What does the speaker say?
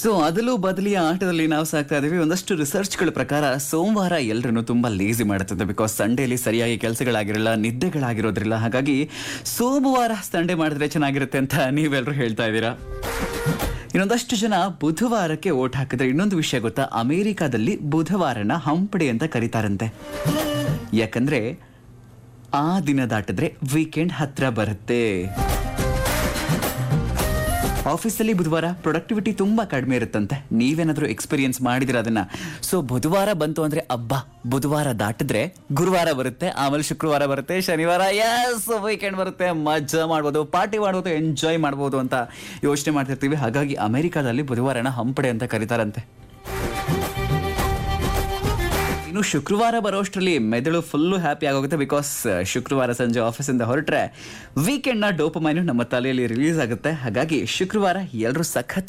so ಅದಲು ಬದಲಿಯ ಆಟದಲ್ಲಿ ನಾವು ಸಾಕ್ತಾ ಇದೀವಿ ಒಂದಷ್ಟು ರಿಸರ್ಚ್ಗಳ ಪ್ರಕಾರ ಸೋಮವಾರ ಎಲ್ಲರನ್ನು ತುಂಬಾ ಲೇಸಿ ಮಾಡುತ್ತದೆ ಬಿಕಾಸ್ ಸಂಡೇಲಿ ಸರಿಯಾಗಿ ಕೆಲಸಗಳಾಗಿರಲ್ಲ ನಿದ್ದೆಗಳಾಗಿರೋದ್ರಿಲ್ಲ ಹಾಗಾಗಿ ಸೋಮವಾರ ಸಂಡೇ ಮಾಡಿದ್ರೆ ಚೆನ್ನಾಗಿರುತ್ತೆ ಅಂತ ನೀವೆಲ್ಲರೂ ಹೇಳ್ತಾ ಇದ್ದೀರಾ ಇನ್ನೊಂದಷ್ಟು ಜನ ಬುಧವಾರಕ್ಕೆ ಓಟ್ ಹಾಕಿದ್ರೆ ಇನ್ನೊಂದು ವಿಷಯ ಗೊತ್ತಾ ಅಮೆರಿಕಾದಲ್ಲಿ ಬುಧವಾರನ ಹಂಪಡಿ ಅಂತ ಕರೀತಾರಂತೆ ಯಾಕಂದ್ರೆ ಆ ದಿನ ದಾಟಿದ್ರೆ ವೀಕೆಂಡ್ ಹತ್ರ ಬರುತ್ತೆ ಆಫೀಸಲ್ಲಿ ಬುಧವಾರ ಪ್ರೊಡಕ್ಟಿವಿಟಿ ತುಂಬಾ ಕಡಿಮೆ ಇರುತ್ತಂತೆ ನೀವೇನಾದ್ರೂ ಎಕ್ಸ್ಪೀರಿಯನ್ಸ್ ಮಾಡಿದಿರ ಅದನ್ನ ಸೊ ಬುಧವಾರ ಬಂತು ಅಂದ್ರೆ ಅಬ್ಬಾ ಬುಧವಾರ ದಾಟಿದ್ರೆ ಗುರುವಾರ ಬರುತ್ತೆ ಆಮೇಲೆ ಶುಕ್ರವಾರ ಬರುತ್ತೆ ಶನಿವಾರ ಎಸ್ ವೀಕೆಂಡ್ ಬರುತ್ತೆ ಮಜಾ ಮಾಡ್ಬೋದು ಪಾರ್ಟಿ ಮಾಡ್ಬೋದು ಎಂಜಾಯ್ ಮಾಡ್ಬೋದು ಅಂತ ಯೋಚನೆ ಮಾಡ್ತಿರ್ತೀವಿ ಹಾಗಾಗಿ ಅಮೆರಿಕಾದಲ್ಲಿ ಬುಧವಾರನ ಹಂಪಡೆ ಅಂತ ಕರೀತಾರಂತೆ ಇನ್ನು ಶುಕ್ರವಾರ ಬರೋಷ್ಟರಲ್ಲಿ ಮೆದುಳು ಫುಲ್ಲು ಹ್ಯಾಪಿ ಆಗೋಗುತ್ತೆ ಬಿಕಾಸ್ ಶುಕ್ರವಾರ ಸಂಜೆ ಆಫೀಸಿಂದ ಹೊರಟ್ರೆ ವೀಕೆಂಡ್ನ ಡೋಪಮೈನು ನಮ್ಮ ತಲೆಯಲ್ಲಿ ರಿಲೀಸ್ ಆಗುತ್ತೆ ಹಾಗಾಗಿ ಶುಕ್ರವಾರ ಎಲ್ಲರೂ ಸಖತ್